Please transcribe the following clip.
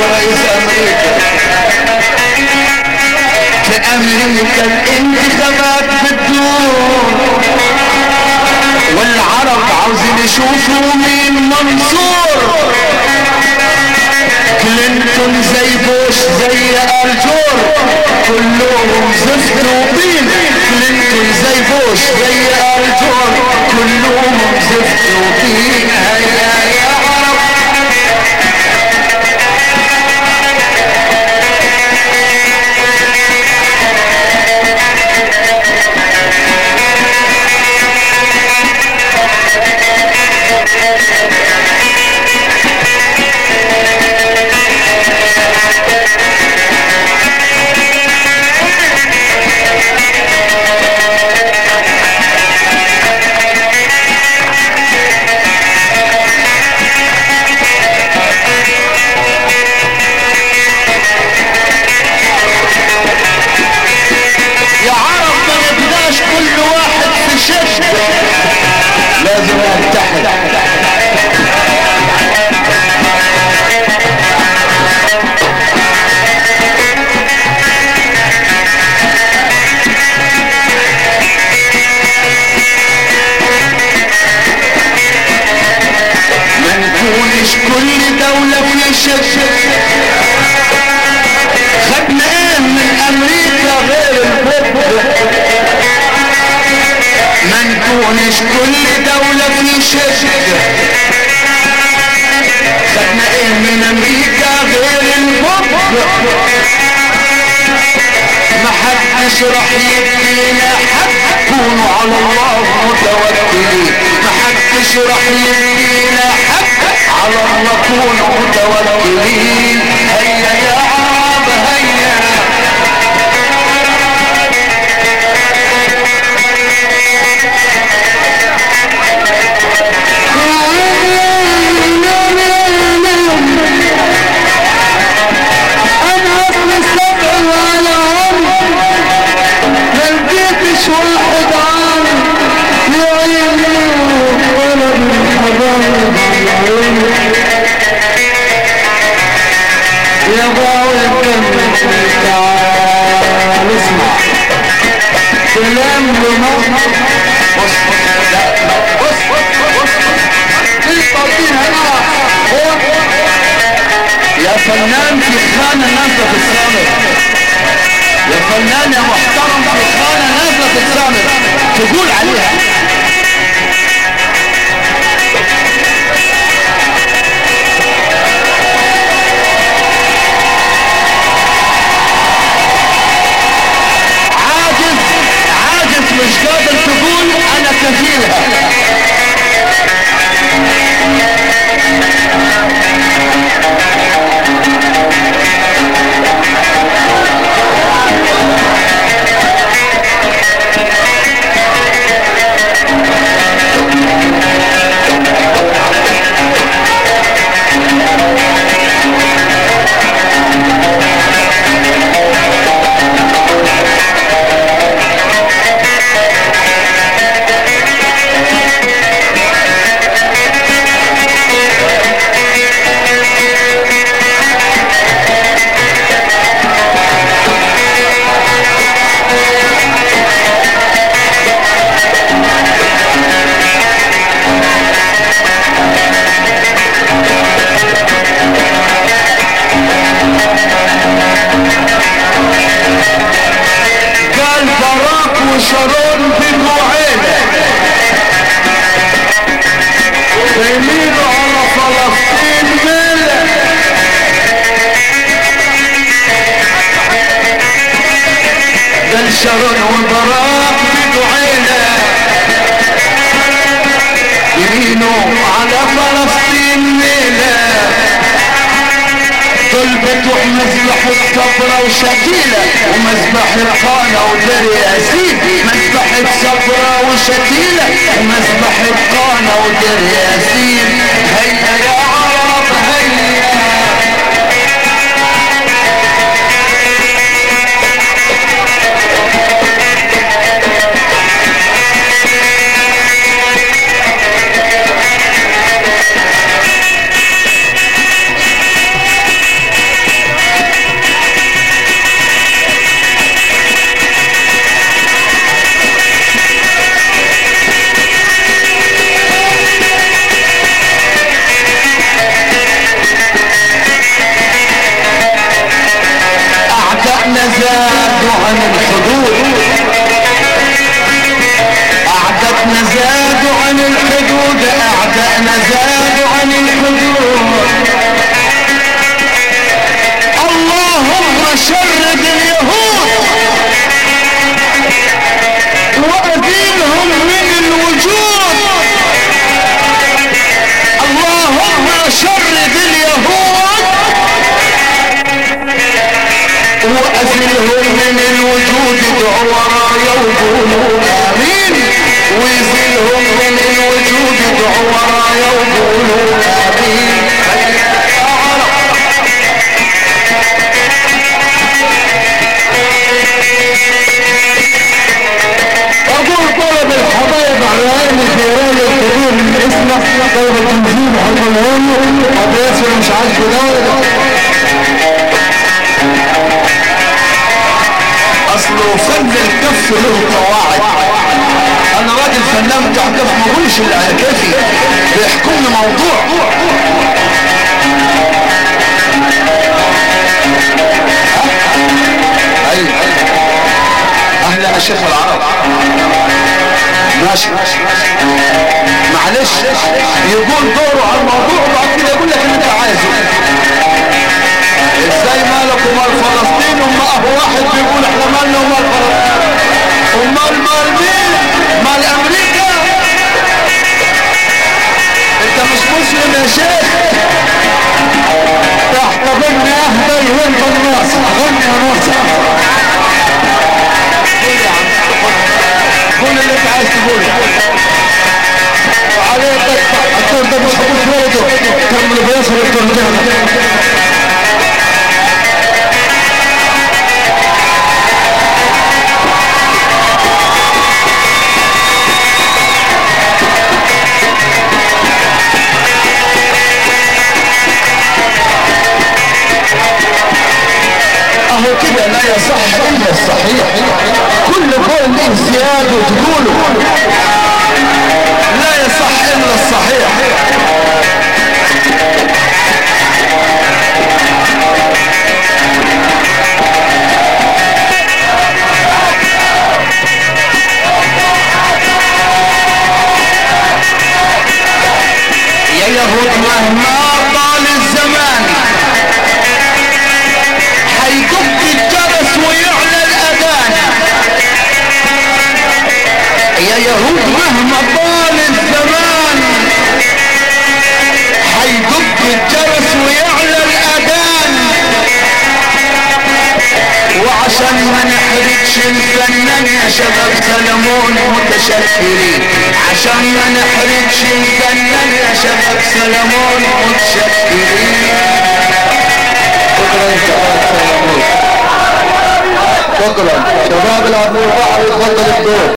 رئيس امريكا في امريكا الانتخابات بتدور والعرب عاوزين يشوفوا مين منصور كلينتون زي بوش زي الجور كلهم زفت وطين كلينتون زي بوش زي الجور كلهم زفت وطين هيا يا عرب يا عرب ما نبقاش كل واحد في شد لازم نتحد ما نكونش كل دولة في شد خدنا ايه من امريكا غير البوب ما نكونش كل دولة في شد خدنا ايه من امريكا غير البوب ما حدش راح يدينا حد كونوا على الله متوكلين ما حدش راح يدينا حد على الله كونوا متوكلين هيا يا عرب هيا انا اصل السبع ولا عمري ما لقيتش واحد عامل يعيني ولا بالحبايب يا باوي كمل تعال اسمع كلام لمصر بص لا بص بص في طالبين هنا هو يا فنان في خانة نازلة في السامر يا فنان يا محترم في خانة نازلة في السامر تقول عليها عاجز عاجز مش قادر تقول انا كفيلها قال باراك وشارون بيبقوا عيلة بيميلوا على فلسطين ميلة قال شارون وبراك بيبقوا عيلة يميلوا على فلسطين ميلة طلبت ومذبح الصبرة وشكيلة ومذبح القانة ودري ياسين مذبح الصبرة وشكيلة ومذبح القانة ودري ياسين هيا يا عرب هيا ورايا وقولوا امين ويزيلهم من الوجود ادعوا ورايا وقولوا امين يا عرب اقول طلب الحبايب على عين الجيران الكبير من اسمه طلب التنظيم حضرهم ابو ياسر مش عاجبه ده اصله فن الكف له قواعد انا راجل فنان بتاع كف ما بقولش اللي على كيفي بيحكم لي موضوع ايوه اهلا يا شيخ العرب ماشي معلش يقول دوره على الموضوع وبعد كده يقول لك اللي انت عايزه ازاي مالك ومال فلسطين وما هو واحد بيقول احنا مالنا ومال فلسطين ومال مال مين مال امريكا انت مش مسلم يا شيخ تحت ضمن اهدي وانت الناس غني يا ناصر قول يا عم قول اللي انت عايز تقوله عليك الدكتور ده مش هقول ولده كمل بياسر الترجمه اهو كده لا يصح الا الصحيح كل قول له زياده وتقوله لا يصح الا الصحيح يا يهود مهما طال الزمان حيدق الجرس ويعلى الاذان يا يهود مهما طال الزمان حيدق الجرس ويعلى الاذان وعشان ما نحرجش الفنان يا شباب سلمون متشكرين عشان ما نحرجش الفنان يا شباب سلمون متشكرين شكرا شباب العبد البحر يتفضل الدور